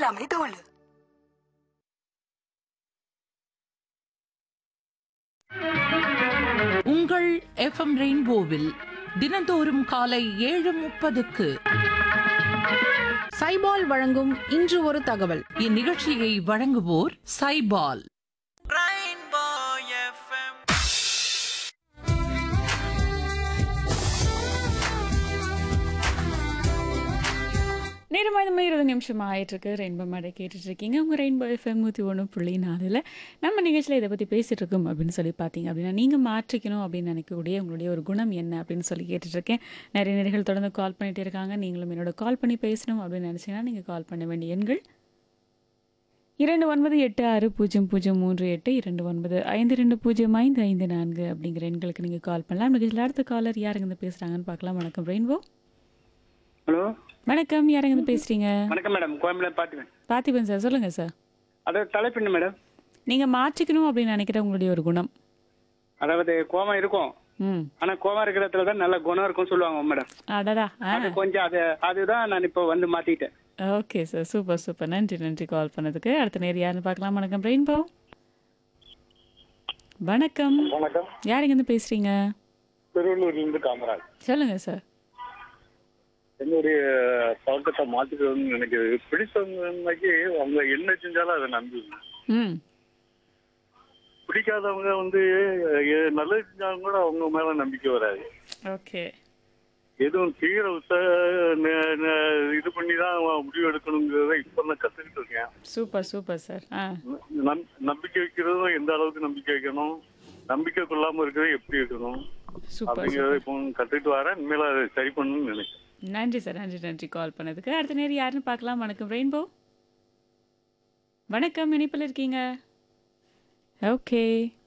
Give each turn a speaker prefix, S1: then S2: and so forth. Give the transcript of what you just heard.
S1: எல்லாமே தோல்
S2: உங்கள் எஃப்எம் ரெயின்போவில் தினந்தோறும் காலை ஏழு முப்பதுக்கு
S3: சைபால் வழங்கும் இன்று ஒரு தகவல்
S2: இந்நிகழ்ச்சியை வழங்குவோர் சைபால்
S4: நேரமாக இந்த மாதிரி இருபது நிமிஷம் ஆயிட்டிருக்கு ரெயின்போ மேடை கேட்டுட்டு இருக்கீங்க உங்கள் ரெயின்போ எஃப்எம் நூற்றி ஒன்று புள்ளி நாலில் நம்ம நிகழ்ச்சியில் இதை பற்றி பேசிகிட்டு இருக்கோம் அப்படின்னு சொல்லி பார்த்தீங்க அப்படின்னா நீங்கள் மாற்றிக்கணும் அப்படின்னு நினைக்கக்கூடிய உங்களுடைய ஒரு குணம் என்ன அப்படின்னு சொல்லி கேட்டுட்டு இருக்கேன் நிறைய நேர்கள் தொடர்ந்து கால் பண்ணிகிட்டே இருக்காங்க நீங்களும் என்னோட கால் பண்ணி பேசணும் அப்படின்னு நினச்சிங்கன்னா நீங்கள் கால் பண்ண வேண்டிய எண்கள் இரண்டு ஒன்பது எட்டு ஆறு பூஜ்ஜியம் பூஜ்ஜியம் மூன்று எட்டு இரண்டு ஒன்பது ஐந்து ரெண்டு பூஜ்ஜியம் ஐந்து ஐந்து நான்கு அப்படிங்கிற எண்களுக்கு நீங்கள் கால் பண்ணலாம் நிகழ்ச்சியில் அடுத்த காலர் யாருங்க இருந்து பேசுகிறாங்கன்னு பார்க்கலாம் வணக்கம் ரெயின்போ
S5: ஹலோ
S4: வணக்கம் யாருங்க இருந்து பேசுகிறீங்க
S5: வணக்கம் மேடம் கோயம்புல பார்த்துவேன்
S4: பார்த்திபன் சார் சொல்லுங்கள் சார்
S5: அதாவது தலைப்பு என்ன மேடம்
S4: நீங்கள் மாற்றிக்கணும் அப்படின்னு நினைக்கிற உங்களுடைய ஒரு குணம்
S5: அதாவது கோவம் இருக்கும்
S4: ம்
S5: ஆனா கோவம் இருக்கிற இடத்துல தான் நல்ல குணம் இருக்கும் சொல்லுவாங்க மேடம்
S4: அடடா ஆ
S5: அது கொஞ்சம் அது அதுதான் நான் இப்போ வந்து மாத்திட்டேன்
S4: ஓகே சார் சூப்பர் சூப்பர் நன்றி நன்றி கால் பண்ணதுக்கு அடுத்த நேரம் யாருன்னு பார்க்கலாம் வணக்கம் ரெயின்போ வணக்கம்
S6: வணக்கம்
S4: யாருங்கேருந்து பேசுகிறீங்க
S6: திருவள்ளூர்லேருந்து காமராஜ்
S4: சொல்லுங்கள் சார்
S6: என்னுடைய பழக்கத்தை மாத்திக்கணும்னு நினைக்கிறது பிடிச்சவங்கக்கு அவங்க என்ன செஞ்சாலும் அதை நம்புவாங்க
S4: ம்
S6: பிடிக்காதவங்க வந்து எ- நல்லது செஞ்சாலும் கூட அவங்க மேல நம்பிக்கை வராது
S4: ஓகே
S6: எதுவும் தீவிர உத்த ந- ந- இது பண்ணி தான் முடிவு எடுக்கணுங்கிறத இப்ப நான் கத்துக்கிட்டு இருக்கேன்
S4: சூப்பர் சூப்பர் சார் ஆ
S6: நம்- நம்பிக்கை வைக்கிறதும் எந்த அளவுக்கு நம்பிக்கை வைக்கணும் நம்பிக்கை கொள்ளாம இருக்கிறது எப்படி இருக்கணும்
S4: சூப்பர்
S6: அப்படிங்கறத இப்போ கத்துக்கிட்டு வரேன் இனிமேல அதை சரி பண்ணணும்னு நினைக்கிறேன்
S4: நன்றி சார் நன்றி நன்றி கால் பண்ணதுக்கு அடுத்த நேரம் யாருன்னு பார்க்கலாம் வணக்கம் ரெயின்போ வணக்கம் இணைப்பில் இருக்கீங்க ஓகே